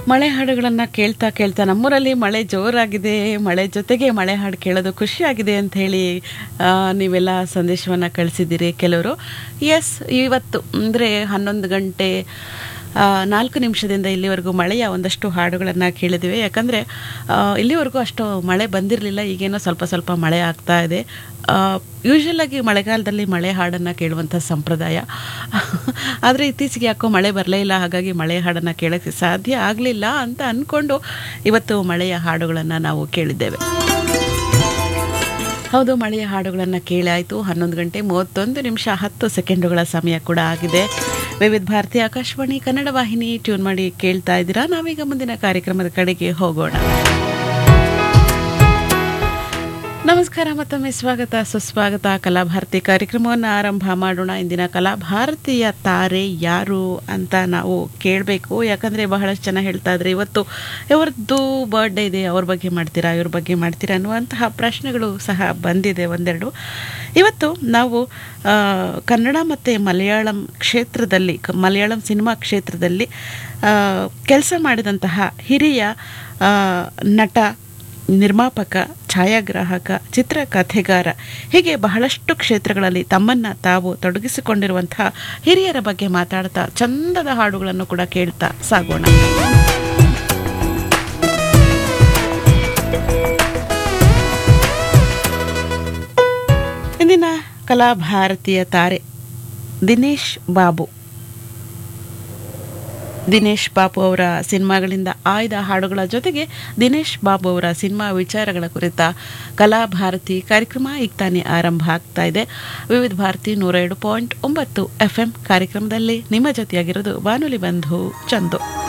ಮಳೆ ಹಾಡುಗಳನ್ನು ಕೇಳ್ತಾ ಕೇಳ್ತಾ ನಮ್ಮೂರಲ್ಲಿ ಮಳೆ ಜೋರಾಗಿದೆ ಮಳೆ ಜೊತೆಗೆ ಮಳೆ ಹಾಡು ಕೇಳೋದು ಖುಷಿಯಾಗಿದೆ ಅಂತ ಹೇಳಿ ಆ, ನೀವೆಲ್ಲ ಸಂದೇಶವನ್ನು ಕಳಿಸಿದ್ದೀರಿ ಕೆಲವರು ಎಸ್ ಇವತ್ತು ಅಂದರೆ ಹನ್ನೊಂದು ಗಂಟೆ ಆ, ನಾಲ್ಕು ನಿಮಿಷದಿಂದ ಇಲ್ಲಿವರೆಗೂ ಮಳೆಯ ಒಂದಷ್ಟು ಹಾಡುಗಳನ್ನು ಕೇಳಿದ್ದೀವಿ ಯಾಕಂದರೆ ಇಲ್ಲಿವರೆಗೂ ಅಷ್ಟು ಮಳೆ ಬಂದಿರಲಿಲ್ಲ ಈಗೇನೋ ಸ್ವಲ್ಪ ಸ್ವಲ್ಪ ಮಳೆ ಆಗ್ತಾ ಇದೆ ಯೂಶಲ್ ಆಗಿ ಮಳೆಗಾಲದಲ್ಲಿ ಮಳೆ ಹಾಡನ್ನು ಕೇಳುವಂಥ ಸಂಪ್ರದಾಯ ಆದರೆ ಇತ್ತೀಚೆಗೆ ಯಾಕೋ ಮಳೆ ಬರಲೇ ಇಲ್ಲ ಹಾಗಾಗಿ ಮಳೆ ಹಾಡನ್ನು ಕೇಳೋಕ್ಕೆ ಸಾಧ್ಯ ಆಗಲಿಲ್ಲ ಅಂತ ಅಂದ್ಕೊಂಡು ಇವತ್ತು ಮಳೆಯ ಹಾಡುಗಳನ್ನು ನಾವು ಕೇಳಿದ್ದೇವೆ ಹೌದು ಮಳೆಯ ಹಾಡುಗಳನ್ನು ಕೇಳಾಯಿತು ಹನ್ನೊಂದು ಗಂಟೆ ಮೂವತ್ತೊಂದು ನಿಮಿಷ ಹತ್ತು ಸೆಕೆಂಡುಗಳ ಸಮಯ ಕೂಡ ಆಗಿದೆ ವಿವಿಧ ಭಾರತಿ ಆಕಾಶವಾಣಿ ಕನ್ನಡ ವಾಹಿನಿ ಟ್ಯೂನ್ ಮಾಡಿ ಕೇಳ್ತಾ ಇದ್ದೀರಾ ನಾವೀಗ ಮುಂದಿನ ಕಾರ್ಯಕ್ರಮದ ಕಡೆಗೆ ಹೋಗೋಣ ನಮಸ್ಕಾರ ಮತ್ತೊಮ್ಮೆ ಸ್ವಾಗತ ಸುಸ್ವಾಗತ ಕಲಾಭಾರತಿ ಕಾರ್ಯಕ್ರಮವನ್ನು ಆರಂಭ ಮಾಡೋಣ ಇಂದಿನ ಕಲಾಭಾರತಿಯ ತಾರೆ ಯಾರು ಅಂತ ನಾವು ಕೇಳಬೇಕು ಯಾಕಂದರೆ ಬಹಳಷ್ಟು ಜನ ಹೇಳ್ತಾ ಇದ್ರೆ ಇವತ್ತು ಇವ್ರದ್ದು ಬರ್ಡೇ ಇದೆ ಅವ್ರ ಬಗ್ಗೆ ಮಾಡ್ತೀರಾ ಇವ್ರ ಬಗ್ಗೆ ಮಾಡ್ತೀರಾ ಅನ್ನುವಂತಹ ಪ್ರಶ್ನೆಗಳು ಸಹ ಬಂದಿದೆ ಒಂದೆರಡು ಇವತ್ತು ನಾವು ಆ, ಕನ್ನಡ ಮತ್ತು ಮಲಯಾಳಂ ಕ್ಷೇತ್ರದಲ್ಲಿ ಕ- ಮಲಯಾಳಂ ಸಿನಿಮಾ ಕ್ಷೇತ್ರದಲ್ಲಿ ಕೆಲಸ ಮಾಡಿದಂತಹ ಹಿರಿಯ ಆ, ನಟ ನಿರ್ಮಾಪಕ ಛಾಯಾಗ್ರಾಹಕ ಚಿತ್ರಕಥೆಗಾರ ಹೀಗೆ ಬಹಳಷ್ಟು ಕ್ಷೇತ್ರಗಳಲ್ಲಿ ತಮ್ಮನ್ನ ತಾವು ತೊಡಗಿಸಿಕೊಂಡಿರುವಂತಹ ಹಿರಿಯರ ಬಗ್ಗೆ ಮಾತಾಡ್ತಾ ಚಂದದ ಹಾಡುಗಳನ್ನು ಕೂಡ ಕೇಳ್ತಾ ಸಾಗೋಣ ಇಂದಿನ ಕಲಾಭಾರತೀಯ ತಾರೆ ದಿನೇಶ್ ಬಾಬು ದಿನೇಶ್ ಬಾಬು ಅವರ ಸಿನಿಮಾಗಳಿಂದ ಆಯ್ದ ಹಾಡುಗಳ ಜೊತೆಗೆ ದಿನೇಶ್ ಬಾಬು ಅವರ ಸಿನಿಮಾ ವಿಚಾರಗಳ ಕುರಿತ ಕಲಾಭಾರತಿ ಕಾರ್ಯಕ್ರಮ ಈಗ ತಾನೇ ಆರಂಭ ಆಗ್ತಾ ಇದೆ ವಿವಿಧ ಭಾರತಿ ನೂರ ಎರಡು ಪಾಯಿಂಟ್ ಒಂಬತ್ತು ಎಫ್ ಎಂ ಕಾರ್ಯಕ್ರಮದಲ್ಲಿ ನಿಮ್ಮ ಜೊತೆಯಾಗಿರೋದು ಬಾನುಲಿ ಬಂಧು ಚಂದು